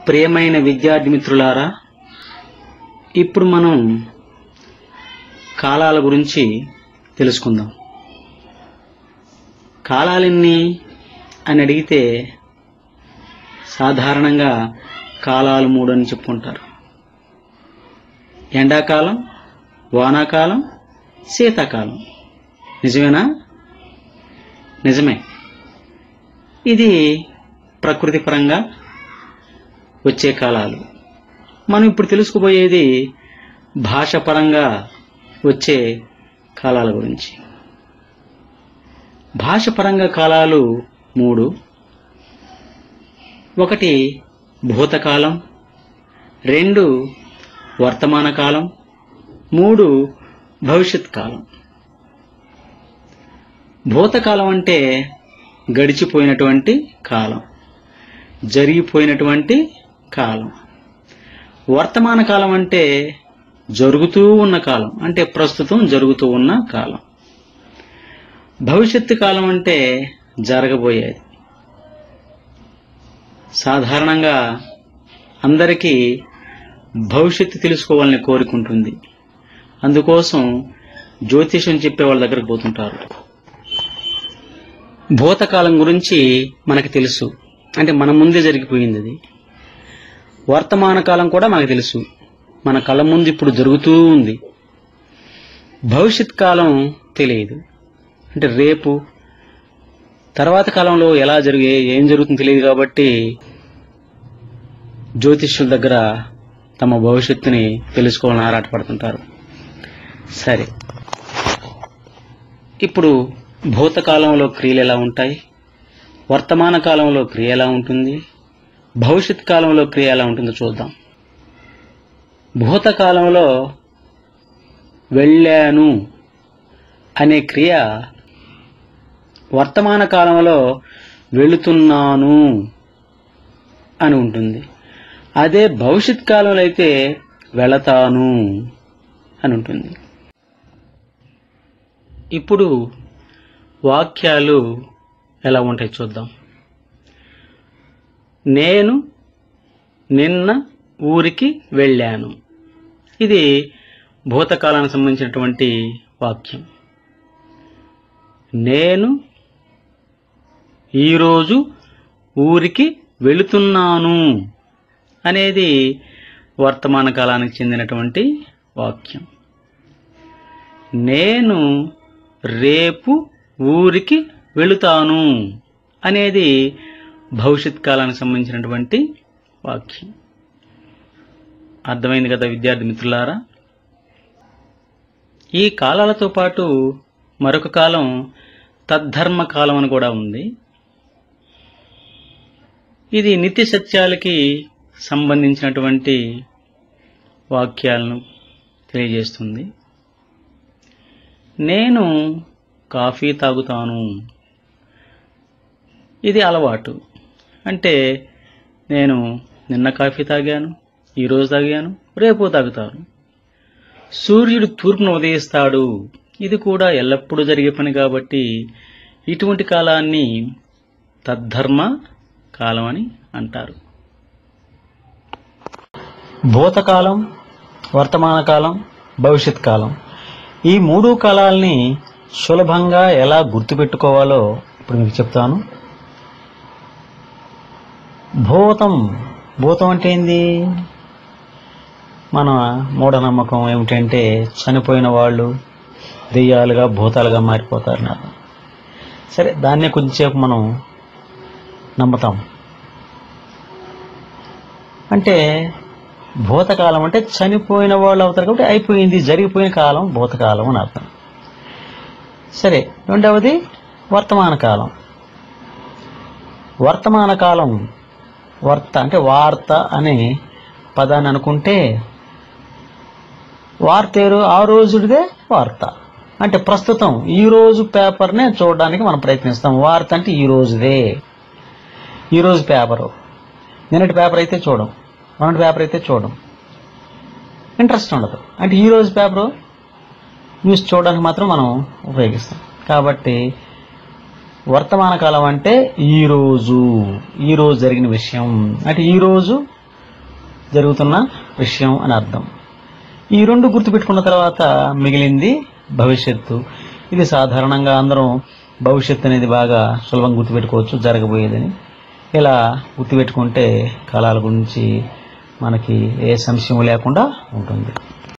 ప్రియమైన విద్యార్థి మిత్రులారా ఇప్పుడు మనం కాలాల గురించి తెలుసుకుందాం కాలాలెన్ని అని అడిగితే సాధారణంగా కాలాలు మూడు అని చెప్పుకుంటారు ఎండాకాలం వానాకాలం శీతాకాలం నిజమేనా నిజమే ఇది ప్రకృతి పరంగా వచ్చే కాలాలు మనం ఇప్పుడు తెలుసుకుపోయేది భాష పరంగా వచ్చే కాలాల గురించి భాష పరంగా కాలాలు మూడు ఒకటి భూతకాలం రెండు వర్తమాన కాలం మూడు భవిష్యత్ కాలం భూతకాలం అంటే గడిచిపోయినటువంటి కాలం జరిగిపోయినటువంటి కాలం వర్తమాన కాలం అంటే జరుగుతూ ఉన్న కాలం అంటే ప్రస్తుతం జరుగుతూ ఉన్న కాలం భవిష్యత్తు కాలం అంటే జరగబోయేది సాధారణంగా అందరికీ భవిష్యత్తు తెలుసుకోవాలని కోరుకుంటుంది అందుకోసం జ్యోతిషం చెప్పే వాళ్ళ దగ్గరకు పోతుంటారు భూతకాలం గురించి మనకు తెలుసు అంటే మన ముందే జరిగిపోయింది అది వర్తమాన కాలం కూడా మనకు తెలుసు మన కళ్ళ ముందు ఇప్పుడు జరుగుతూ ఉంది భవిష్యత్ కాలం తెలియదు అంటే రేపు తర్వాత కాలంలో ఎలా జరిగే ఏం జరుగుతుందో తెలియదు కాబట్టి జ్యోతిష్యుల దగ్గర తమ భవిష్యత్తుని తెలుసుకోవాలని ఆరాటపడుతుంటారు సరే ఇప్పుడు భూతకాలంలో క్రియలు ఎలా ఉంటాయి వర్తమాన కాలంలో క్రియ ఎలా ఉంటుంది భవిష్యత్ కాలంలో క్రియ ఎలా ఉంటుందో చూద్దాం భూతకాలంలో వెళ్ళాను అనే క్రియ వర్తమాన కాలంలో వెళుతున్నాను అని ఉంటుంది అదే భవిష్యత్ కాలంలో అయితే వెళతాను అని ఉంటుంది ఇప్పుడు వాక్యాలు ఎలా ఉంటాయి చూద్దాం నేను నిన్న ఊరికి వెళ్ళాను ఇది భూతకాలానికి సంబంధించినటువంటి వాక్యం నేను ఈరోజు ఊరికి వెళుతున్నాను అనేది వర్తమాన కాలానికి చెందినటువంటి వాక్యం నేను రేపు ఊరికి వెళుతాను అనేది భవిష్యత్ కాలానికి సంబంధించినటువంటి వాక్యం అర్థమైంది కదా విద్యార్థి మిత్రులారా ఈ కాలాలతో పాటు మరొక కాలం తద్ధర్మ కాలం అని కూడా ఉంది ఇది నిత్య సత్యాలకి సంబంధించినటువంటి వాక్యాలను తెలియజేస్తుంది నేను కాఫీ తాగుతాను ఇది అలవాటు అంటే నేను నిన్న కాఫీ తాగాను ఈరోజు తాగాను రేపు తాగుతాను సూర్యుడు తూర్పున ఉదయిస్తాడు ఇది కూడా ఎల్లప్పుడూ జరిగే పని కాబట్టి ఇటువంటి కాలాన్ని తద్ధర్మ కాలం అని అంటారు భూతకాలం వర్తమాన కాలం భవిష్యత్ కాలం ఈ మూడు కాలాల్ని సులభంగా ఎలా గుర్తుపెట్టుకోవాలో ఇప్పుడు మీకు చెప్తాను భూతం భూతం అంటే ఏంది మన మూఢనమ్మకం ఏమిటంటే చనిపోయిన వాళ్ళు దెయ్యాలుగా భూతాలుగా మారిపోతారు నాకు సరే దాన్నే కొద్దిసేపు మనం నమ్ముతాం అంటే భూతకాలం అంటే చనిపోయిన వాళ్ళు అవుతారు కాబట్టి అయిపోయింది జరిగిపోయిన కాలం భూతకాలం అని అర్థం సరే రెండవది వర్తమాన కాలం వర్తమాన కాలం వర్త అంటే వార్త అనే పదాన్ని అనుకుంటే వార్త ఏరు ఆ రోజుడిదే వార్త అంటే ప్రస్తుతం ఈ రోజు పేపర్నే చూడడానికి మనం ప్రయత్నిస్తాం వార్త అంటే ఈ రోజుదే ఈ రోజు పేపరు నిన్నటి పేపర్ అయితే చూడం మొన్నటి పేపర్ అయితే చూడం ఇంట్రెస్ట్ ఉండదు అంటే ఈ రోజు పేపరు న్యూస్ చూడడానికి మాత్రం మనం ఉపయోగిస్తాం కాబట్టి వర్తమాన కాలం అంటే ఈ రోజు ఈ రోజు జరిగిన విషయం అంటే ఈ రోజు జరుగుతున్న విషయం అని అర్థం ఈ రెండు గుర్తుపెట్టుకున్న తర్వాత మిగిలింది భవిష్యత్తు ఇది సాధారణంగా అందరం భవిష్యత్తు అనేది బాగా సులభంగా గుర్తుపెట్టుకోవచ్చు జరగబోయేదని ఇలా గుర్తుపెట్టుకుంటే కాలాల గురించి మనకి ఏ సంశయం లేకుండా ఉంటుంది